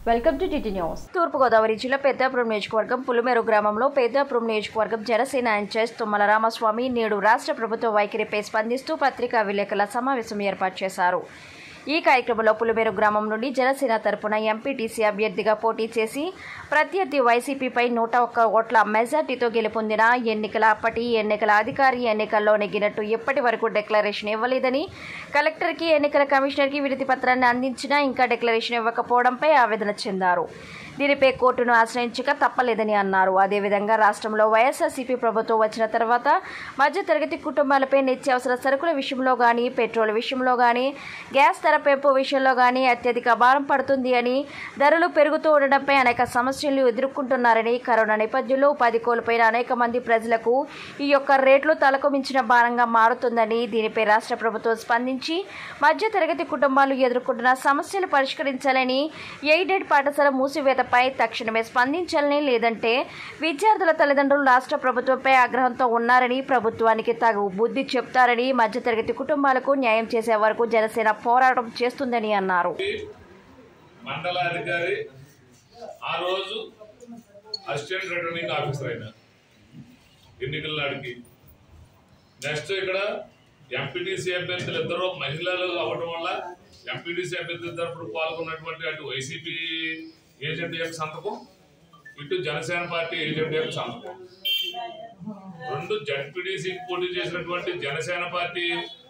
welcome to DT news Thurpu Godavari జిల్లా పెద్దాపురం నియోజకవర్గం పులిమేరు గ్రామంలో పెద్దాపురం నియోజకవర్గం జనసేన ఇన్ఛార్జ్ తుమ్మల రామస్వామి నేడు రాష్ట్ర ప్రభుత్వ వైఖరిపై స్పందిస్తూ పత్రికా విలేకరుల సమావేశం ఏర్పాటు చేశారు ఈ కార్యక్రమంలో పులిమేరు గ్రామం నుండి జనసేన తరపున ఎంపీటీసీ అభ్యర్థిగా పోటీ చేసి ప్రత్యర్థి వైసీపీపై నూట ఒక్క ఓట్ల మెజార్టీతో గెలుపొందిన ఎన్నికల అప్పటి ఎన్నికల అధికారి ఎన్నికల్లో నెగ్గినట్టు ఇప్పటి వరకు డిక్లరేషన్ ఇవ్వలేదని కలెక్టర్కి ఎన్నికల కమిషనర్కి వినతి పత్రాన్ని అందించినా ఇంకా డిక్లరేషన్ ఇవ్వకపోవడంపై ఆవేదన చెందారు దీనిపై కోర్టును ఆశ్రయించక తప్పలేదని అన్నారు అదేవిధంగా రాష్ట్రంలో వైఎస్ఆర్సీపీ ప్రభుత్వం వచ్చిన తర్వాత మధ్యతరగతి కుటుంబాలపై నిత్యావసర సరుకుల విషయంలో కానీ పెట్రోల్ విషయంలో కానీ గ్యాస్ ధర పెంపు విషయంలో కానీ అత్యధిక భారం పడుతుంది అని ధరలు పెరుగుతూ ఉండడంపై అనేక సమస్యలు ఎదుర్కొంటున్నారని కరోనా నేపథ్యంలో ఉపాధి కోల్పోయిన అనేక మంది ప్రజలకు ఈ యొక్క రేట్లు తలకు మించిన భారంగా మారుతుందని దీనిపై రాష్ట్ర ప్రభుత్వం స్పందించి మధ్యతరగతి కుటుంబాలు ఎదుర్కొంటున్న సమస్యలు పరిష్కరించాలని ఎయిడెడ్ పాఠశాల మూసివేతపై తక్షణమే స్పందించాలని లేదంటే విద్యార్థుల తల్లిదండ్రులు రాష్ట్ర ప్రభుత్వంపై ఆగ్రహంతో ఉన్నారని ప్రభుత్వానికి తగు బుద్ధి చెప్తారని మధ్యతరగతి కుటుంబాలకు న్యాయం చేసే వరకు జనసేన పోరాటం చేస్తుందని అన్నారు మండల అధికారి ఆ రోజు అసిస్టెంట్ రిటర్నింగ్ ఆఫీసర్ అయిన ఎన్నికల నాటికి నెక్స్ట్ ఇక్కడ ఎంపీటీసీ అభ్యర్థులు ఇద్దరు మహిళలు అవ్వడం వల్ల ఎంపీటీసీ అభ్యర్థుల తరపున పాల్గొన్నటువంటి అటు వైసీపీ ఏజెంట్ యొక్క సంతకం ఇటు జనసేన పార్టీ ఏజెంట్ యొక్క సంతకం రెండు జడ్పీటీసీ పోటీ చేసినటువంటి జనసేన పార్టీ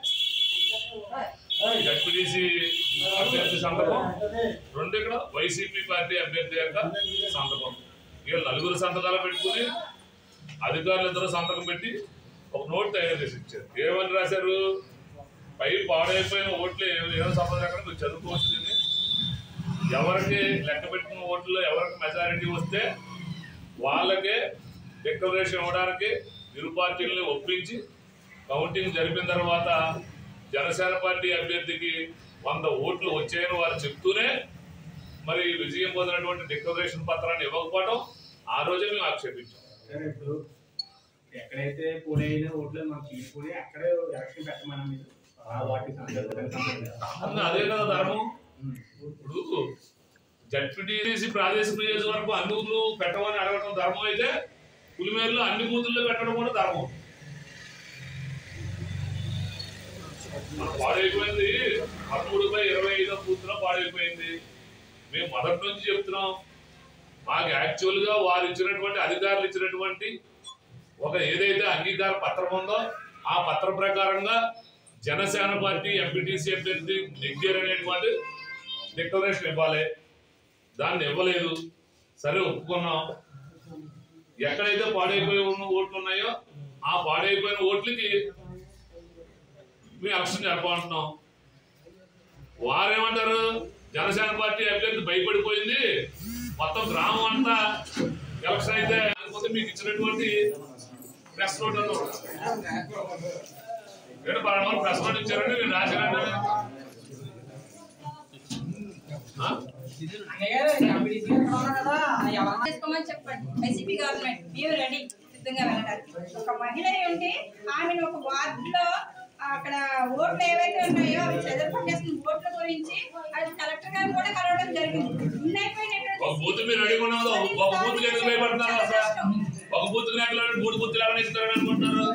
జడ్పీటీసీ అభ్యర్థి సంతకం రెండు ఇక్కడ వైసీపీ పార్టీ అభ్యర్థి యొక్క సంతకం వీళ్ళు నలుగురు సంతకాలు పెట్టుకుని అధికారులు ఇద్దరు సంతకం పెట్టి ఒక నోట్ తయారు చేసి ఇచ్చారు ఏమని రాశారు పై పాడైపోయిన ఓట్లు ఏ- ఏదో సంబంధం ఎక్కడ మీరు చదువుకోవచ్చు దీన్ని ఎవరికి లెక్క పెట్టుకున్న ఓట్లు ఎవరికి మెజారిటీ వస్తే వాళ్ళకే డిక్లరేషన్ ఇవ్వడానికి ఇరు పార్టీలని ఒప్పించి కౌంటింగ్ జరిపిన తర్వాత జనసేన పార్టీ అభ్యర్థికి వంద ఓట్లు వచ్చాయని వారు చెప్తూనే మరి విజయం పొందినటువంటి డిక్లరేషన్ పత్రాన్ని ఇవ్వకపోవడం ఆ రోజే మేము ఆక్షేపించాం సరే ఇప్పుడు ఎక్కడైతే పోలీ అయిన ఓట్లు మనం తీసుకుని అక్కడే ఎలక్షన్ పెట్టమని మీరు ఆ వాటికి సంబంధించి అవును, అదే కదా ధర్మం ఇప్పుడు జడ్పీటీసీ ప్రాదేశిక నియోజకవర్గం అన్ని ఊర్లు పెట్టమని అడగడం ధర్మం అయితే పులిమేరులో అన్ని బూతుల్లో పెట్టడం కూడా ధర్మం మన పాడైపోయింది పదమూడు బై ఇరవై ఐదో బూత్లో పాడైపోయింది మేము మొదటి నుంచి చెప్తున్నాం మాకు యాక్చువల్ గా వారు ఇచ్చినటువంటి అధికారులు ఇచ్చినటువంటి ఒక ఏదైతే అంగీకార పత్రం ఉందో ఆ పత్రం ప్రకారంగా జనసేన పార్టీ ఎంపీటీసీ అభ్యర్థి నెగ్గారనేటువంటి డిక్లరేషన్ ఇవ్వాలి దాన్ని ఇవ్వలేదు సరే ఒప్పుకున్నాం ఎక్కడైతే పాడైపోయి ఉన్న ఓట్లు ఉన్నాయో ఆ పాడైపోయిన ఓట్లకి మేము ఎలక్షన్ జరపమంటున్నాం వారేమంటారు జనసేన పార్టీ అభ్యర్థి భయపడిపోయింది మొత్తం గ్రామం అంతా ఎలక్షన్ అయితే లేకపోతే మీకు ఇచ్చినటువంటి ప్రెస్ నోట్ అన్నారు ఏంటి పలానా ప్రెస్ నోట్ ఇచ్చారండి నేను రాసినట్టు చేసుకోమని చెప్పండి వైసీపీ గవర్నమెంట్ మేము రెడీ సిద్ధంగా వెళ్ళడానికి ఒక మహిళ ఉంటే ఆమెను ఒక వార్డులో అక్కడ ఓట్లు ఏవైతే ఉన్నాయో అవి చెదరపట్టేసిన ఓట్ల గురించి అది కలెక్టర్ గారు కూడా కలవడం జరిగింది ఉన్నైపోయినటువంటి ఒక బూత్ మీరు రెడీగా ఉన్నదో ఒక బూత్ ఎందుకు భయపడుతున్నారు అసలు ఒక బూత్ నెట్లో మూడు బూత్లు ఎవరైనా ఇస్తారని అనుకుంటున్నారు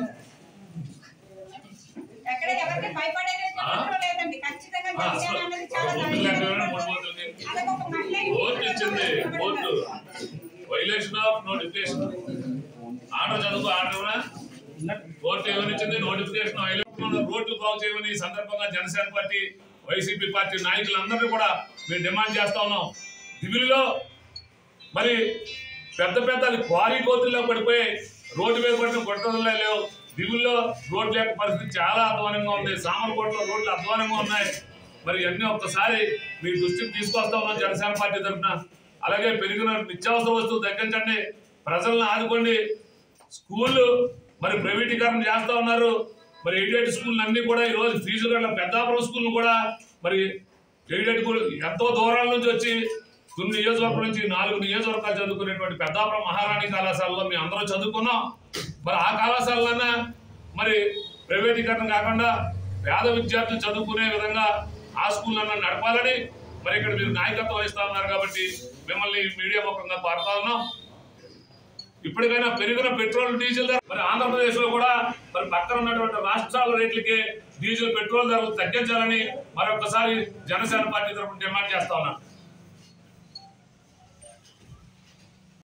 ఎక్కడ ఎవరికి భయపడేది చెప్పడం లేదండి ఖచ్చితంగా ఆ, అసలు జనసేన అనేది చాలా ఒక బూత్ నెట్లో మూడు బూత్లకి అలాగే ఒక మహిళ కోర్టు ఇచ్చింది court violation of notification order చదువు ఆర్డర్ కోర్టు ఏమని ఇచ్చింది నోటిఫికేషన్ వైలేషన్ రోడ్లు బాగు చేయమని ఈ సందర్భంగా జనసేన పార్టీ వైసీపీ పార్టీ నాయకులందరినీ కూడా మేము డిమాండ్ చేస్తా ఉన్నాం దిగులులో మరి పెద్ద పెద్ద అది క్వారీ కోతుల్లో పడిపోయి రోడ్డు మీద పడిన గొట్టలే లేవు దిగుల్లో రోడ్ల యొక్క పరిస్థితి చాలా అధ్వానంగా ఉంది సామర్కోటలో రోడ్లు అధ్వానంగా ఉన్నాయి మరి అన్ని ఒక్కసారి మీ దృష్టికి తీసుకొస్తా ఉన్నాం జనసేన పార్టీ తరఫున అలాగే పెరిగిన నిత్యావసర వస్తువులు తగ్గించండి ప్రజలను ఆదుకోండి స్కూళ్ళు మరి ప్రైవేటీకరణ చేస్తా ఉన్నారు మరి ఎయిడెడ్ స్కూల్ అన్ని కూడా ఈ రోజు ఫీజు గట్ల పెద్దాపురం స్కూల్ కూడా మరి ఎయిడెడ్ స్కూల్ ఎంతో దూరాల నుంచి వచ్చి తొమ్మిది నియోజకవర్గం నుంచి నాలుగు నియోజకవర్గాలు చదువుకునేటువంటి పెద్దాపురం మహారాణి కళాశాలలో మేము అందరం చదువుకున్నాం మరి ఆ కళాశాలన్నా మరి ప్రైవేటీకరణ కాకుండా పేద విద్యార్థులు చదువుకునే విధంగా ఆ స్కూల్ నడపాలని మరి ఇక్కడ మీరు నాయకత్వం వహిస్తా ఉన్నారు కాబట్టి మిమ్మల్ని మీడియా ముఖంగా పాడుతా ఉన్నాం ఇప్పటికైనా పెరిగిన పెట్రోల్ డీజిల్ ధర మరి ఆంధ్రప్రదేశ్ లో కూడా మరి పక్కన ఉన్నటువంటి రాష్ట్రాల రేట్లకి డీజిల్ పెట్రోల్ ధరలు తగ్గించాలని మరొకసారి జనసేన పార్టీ తరఫున డిమాండ్ చేస్తా ఉన్నాం